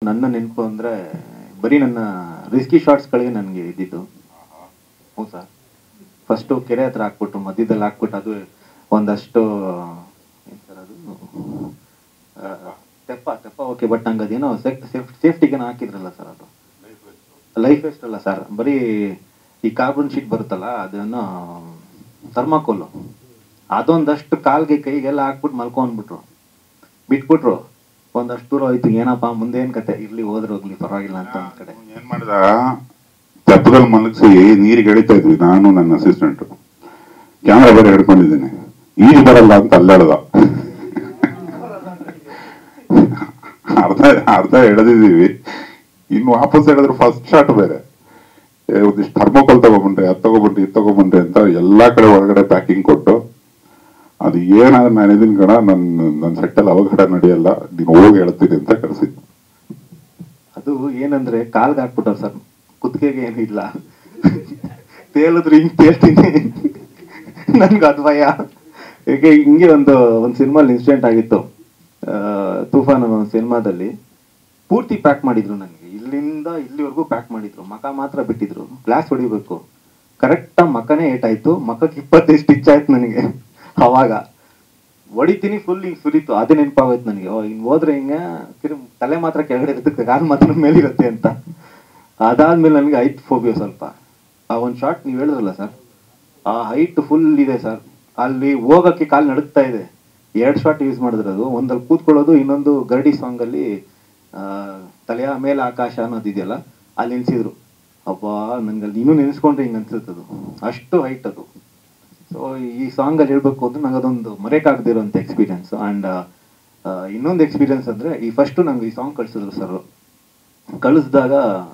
ನನ್ನ ನೆನಪು ಅಂದರೆ ಬರೀ ನನ್ನ ರಿಸ್ಕಿ ಶಾರ್ಟ್ಸ್ಗಳಿಗೆ ನನಗೆ ಇದ್ದಿದ್ದು ಹ್ಞೂ ಸರ್ ಫಸ್ಟು ಕೆರೆ ಹತ್ರ ಹಾಕ್ಬಿಟ್ಟು ಮಧ್ಯದಲ್ಲಿ ಹಾಕ್ಬಿಟ್ಟು ಅದು ಒಂದಷ್ಟು ಏನ್ ಸರ್ ಅದು ಆ, ತೆಪ್ಪ ತೆಪ್ಪ ಓಕೆ ಬಟ್ ನಂಗೆ ಅದೇನೋ ಸೇಫ್ಟಿಗೆ ಹಾಕಿದ್ರಲ್ಲ ಸರ್ ಅದು ಲೈಫ್ ವೇಸ್ಟ್ ಅಲ್ಲ ಸರ್ ಬರೀ ಈ ಕಾರ್ಬನ್ ಶೀಟ್ ಬರುತ್ತಲ್ಲ ಅದನ್ನು ಥರ್ಮಾಕೋಲು ಅದೊಂದಷ್ಟು ಕಾಲ್ಗೆ ಕೈಗೆಲ್ಲ ಹಾಕ್ಬಿಟ್ಟು ಮಲ್ಕೊಂಡ್ಬಿಟ್ರು ಬಿಟ್ಬಿಟ್ರು ಒಂದಷ್ಟು ದೂರ ಹೋಯ್ತು ಏನಪ್ಪ ಮುಂದೆ ಏನ್ ಕತೆ ಇರ್ಲಿ ಹೋದ್ರೆ ಹೋಗ್ಲಿ ಪರವಾಗಿಲ್ಲ ಅಂತ ಒಂದ್ ಕಡೆ ಏನ್ ಮಾಡಿದ ತೆಪ್ಪದಲ್ಲಿ ಮಲಗಿಸಿ ನೀರಿಗೆ ಎಳಿತಾ ಇದ್ವಿ ನಾನು ನನ್ನ ಅಸಿಸ್ಟೆಂಟ್ ಕ್ಯಾಮ್ರಾ ಬೇರೆ ಹಿಡ್ಕೊಂಡಿದ್ದೀನಿ ಈಜು ಬರಲ್ಲ ಅಂತ ಅಲ್ಲಾಡ್ದ ಅರ್ಧ ಅರ್ಧ ಎಳೆದಿದ್ದೀವಿ ಇನ್ನು ವಾಪಸ್ ಎಳೆದ್ರೆ ಫಸ್ಟ್ ಶಾಟ್ ಬೇರೆ ಏ, ಒಂದಿಷ್ಟು ಥರ್ಮೋಕೋಲ್ ತಗೊಂಬಂಡ್ರಿ ಅದ್ ತಗೊಂಬಂಡ್ರಿ ಇದು ತಗೊಂಬಂಡ್ರಿ ಅಂತ ಎಲ್ಲಾ ಕಡೆ ಒಳಗಡೆ ಪ್ಯಾಕಿಂಗ್ ಕೊಟ್ಟು ಅದು ಏನಾದ್ರೆ ನಾನು ಇದೀನಿ ಕಣ ನನ್ನ ನನ್ನ ಸೆಟ್ಟಲ್ಲಿ ಅವಘಡ ನಡೆಯಲ್ಲ ನೀನು ಹೋಗಿ ಹೇಳ್ತೀನಿ ಅಂತ ಕರೆಸಿದ್ದು ಅದು ಏನಂದ್ರೆ ಕಾಲ್ಗೆ ಹಾಕ್ಬಿಟ್ಟವ್ರು ಸರ್ ಕುತ್ತಿಗೆಗೆ ಏನು ಇಲ್ಲ ತೇಲಿದ್ರು ಹಿಂಗ್ ತೇಲ್ತೀನಿ ನನ್ಗೆ ಅದು ಭಯ ಏಕೆ ಹಿಂಗೆ ಒಂದು ಒಂದು ಸಿನಿಮಾಲಿ ಇನ್ಸಿಡೆಂಟ್ ಆಗಿತ್ತು ಆ, ತೂಫಾನ್ ಅನ್ನೋ ಒಂದು ಸಿನಿಮಾದಲ್ಲಿ ಪೂರ್ತಿ ಪ್ಯಾಕ್ ಮಾಡಿದ್ರು ನನಗೆ ಇಲ್ಲಿಂದ ಇಲ್ಲಿವರೆಗೂ ಪ್ಯಾಕ್ ಮಾಡಿದ್ರು ಮಕ ಮಾತ್ರ ಬಿಟ್ಟಿದ್ರು ಗ್ಲಾಸ್ ಹೊಡಿಬೇಕು ಕರೆಕ್ಟಾಗಿ ಮಕನೇ ಏಟಾಯ್ತು ಮಕಕ್ಕೆ ಇಪ್ಪತ್ತೈದು ಸ್ಟಿಚ್ ಆಯ್ತು ನನಗೆ ಅವಾಗ ಹೊಡಿತೀನಿ ಫುಲ್ ಹಿಂಗ್ ಸುರಿತು ಅದೇ ನೆನಪಾಗೋಯ್ತು ನನಗೆ ಓ ಹಿಂಗ್ ಹೋದ್ರೆ ಹಿಂಗ ತಿರು ತಲೆ ಮಾತ್ರ ಕೆಳಗಡೆ ಇರುತ್ತೆ ಕಾಲ್ ಮಾತ್ರ ಮೇಲಿರುತ್ತೆ ಅಂತ ಅದಾದ್ಮೇಲೆ ನನಗೆ ಹೈಟ್ ಫೋಬಿಯೋ ಸ್ವಲ್ಪ ಆ ಒಂದು ಶಾರ್ಟ್ ನೀವು ಹೇಳಿದ್ರಲ್ಲ ಸರ್ ಆ ಹೈಟ್ ಫುಲ್ ಇದೆ ಸರ್ ಅಲ್ಲಿ ಹೋಗಕ್ಕೆ ಕಾಲ್ ನಡುಗ್ತಾ ಇದೆ ಎರಡು ಶಾರ್ಟ್ ಯೂಸ್ ಮಾಡಿದ್ರದು ಒಂದಲ್ಲಿ ಕೂತ್ಕೊಳ್ಳೋದು ಇನ್ನೊಂದು ಗರಡಿ ಸಾಂಗ್ ಅಲ್ಲಿ ಆ, ತಲೆಯ ಮೇಲೆ ಆಕಾಶ ಅನ್ನೋದಿದೆಯಲ್ಲ ಅಲ್ಲಿ ನಿಲ್ಸಿದ್ರು ಅಬ್ಬ ನನ್ಗೆ ಅಲ್ಲಿ ಇನ್ನೂ ನೆನೆಸ್ಕೊಂಡ್ರೆ ಹಿಂಗೆ ಅನ್ಸುತ್ತದು ಅಷ್ಟು ಹೈಟ್ ಅದು ಸೊ ಈ ಸಾಂಗ್ ಅಲ್ಲಿ ಹೇಳ್ಬೇಕು ಅಂದ್ರೆ ನಂಗೆ ಅದೊಂದು ಮರೆಯಕ್ಕಾಗದಿರೋಂಥ ಎಕ್ಸ್ಪೀರಿಯನ್ಸ್ ಅಂಡ್ ಇನ್ನೊಂದು ಎಕ್ಸ್ಪೀರಿಯನ್ಸ್ ಅಂದ್ರೆ ಈ ಫಸ್ಟ್ ನಂಗೆ ಈ ಸಾಂಗ್ ಕಳ್ಸಿದ್ರು ಸರ್ ಕಳಿಸಿದಾಗ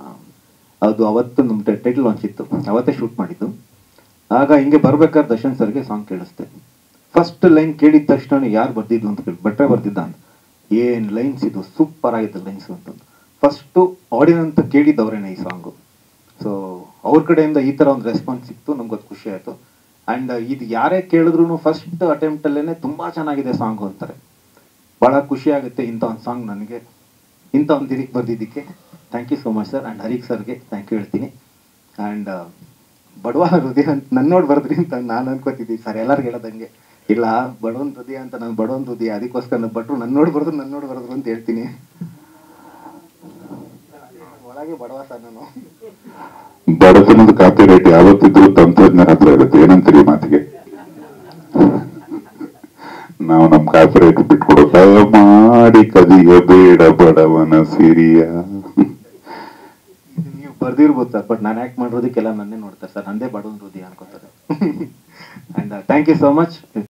ಅದು ಅವತ್ತು ನಮ್ಮ ಟೈಟಲ್ ಲಾಂಚ್ ಇತ್ತು ಅವತ್ತೇ ಶೂಟ್ ಮಾಡಿದ್ದು ಆಗ ಹಿಂಗೆ ಬರ್ಬೇಕಾದ್ರೆ ದರ್ಶನ್ ಸರ್ಗೆ ಸಾಂಗ್ ಕೇಳಿಸ್ತೆ ಫಸ್ಟ್ ಲೈನ್ ಕೇಳಿದ ತಕ್ಷಣ ಯಾರು ಬರ್ದಿದ್ದು ಅಂತ ಕೇಳಿ ಭಟ್ರೆ ಬರ್ದಿದ್ದ ಅಂತ ಏನ್ ಲೈನ್ಸ್ ಇದು ಸೂಪರ್ ಆಗಿತ್ತು ಲೈನ್ಸ್ ಅಂತಂದು ಫಸ್ಟು ಆಡಿಯನ್ ಅಂತ ಕೇಳಿದ್ದವ್ರೇನೆ ಈ ಸಾಂಗು ಸೊ ಅವ್ರ ಕಡೆಯಿಂದ ಈ ತರ ಒಂದು ರೆಸ್ಪಾನ್ಸ್ ಸಿಕ್ತು ನಮ್ಗೆ ಅದು ಖುಷಿ ಆಯ್ತು ಅಂಡ್ ಇದು ಯಾರೇ ಕೇಳಿದ್ರು ಫಸ್ಟ್ ಅಟೆಂಪ್ಟ್ ಅಲ್ಲೇನೆ ತುಂಬಾ ಚೆನ್ನಾಗಿದೆ ಸಾಂಗ್ ಅಂತಾರೆ ಬಹಳ ಖುಷಿ ಆಗುತ್ತೆ ಇಂಥ ಒಂದು ಸಾಂಗ್ ನನಗೆ ಇಂಥ ಒಂದು ದಿರಿಕ್ ಬರ್ದಿದ್ದಕ್ಕೆ thank you so much sir and ಹರೀಕ್ ಸರ್ಗೆ ಥ್ಯಾಂಕ್ ಯು ಹೇಳ್ತೀನಿ ಅಂಡ್ ಬಡವ ಹೃದಯ ಅಂತ ನನ್ನ ನೋಡಿ ಬರ್ದ್ರಿ ಅಂತ ನಾನು ಅನ್ಕೋತಿದ್ದೀನಿ ಸರ್ ಎಲ್ಲರಿಗೂ ಹೇಳೋದಂಗೆ ಇಲ್ಲ ಬಡವನ್ ಹೃದಯ ಅಂತ ನಾನು ಬಡವನ್ ಹೃದಯ ಅದಕ್ಕೋಸ್ಕರ ನಾನು ಭಟ್ರು ನನ್ನ ನೋಡಿ ಬರೆದ್ರು ನನ್ನ ನೋಡಿ ಬರೆದ್ರು ಅಂತ ಹೇಳ್ತೀನಿ ಒಳಗೆ ಬಡವ ಸರ್ ನಾನು ಬಡತನದ ಕಾಪಿ ರೇಟ್ ಯಾವತ್ತಿದ್ರು ತಂತ್ರಜ್ಞರ ಹತ್ರ ಇರುತ್ತೆ ಏನಂತೀರಿ ಈ ಮಾತಿಗೆ ನಾವು ನಮ್ ಕಾಪಿ ರೇಟ್ ಬಿಟ್ಕೊಡೋ ಮಾಡಿ ಕದಿಯ ಬೇಡ ಬಡವನ ಸಿರಿಯ ಇದು ನೀವು ಬರ್ದಿರ್ಬೋದು ಸರ್ ಬಟ್ ನಾನು ಆಕ್ಟ್ ಮಾಡಿರೋದಕ್ಕೆಲ್ಲ ನನ್ನೇ ನೋಡ್ತಾರೆ ಸರ್ ನಂದೇ ಬಡವನ್ ಹೃದಯ ಅನ್ಕೋತಾರೆ and thank you so much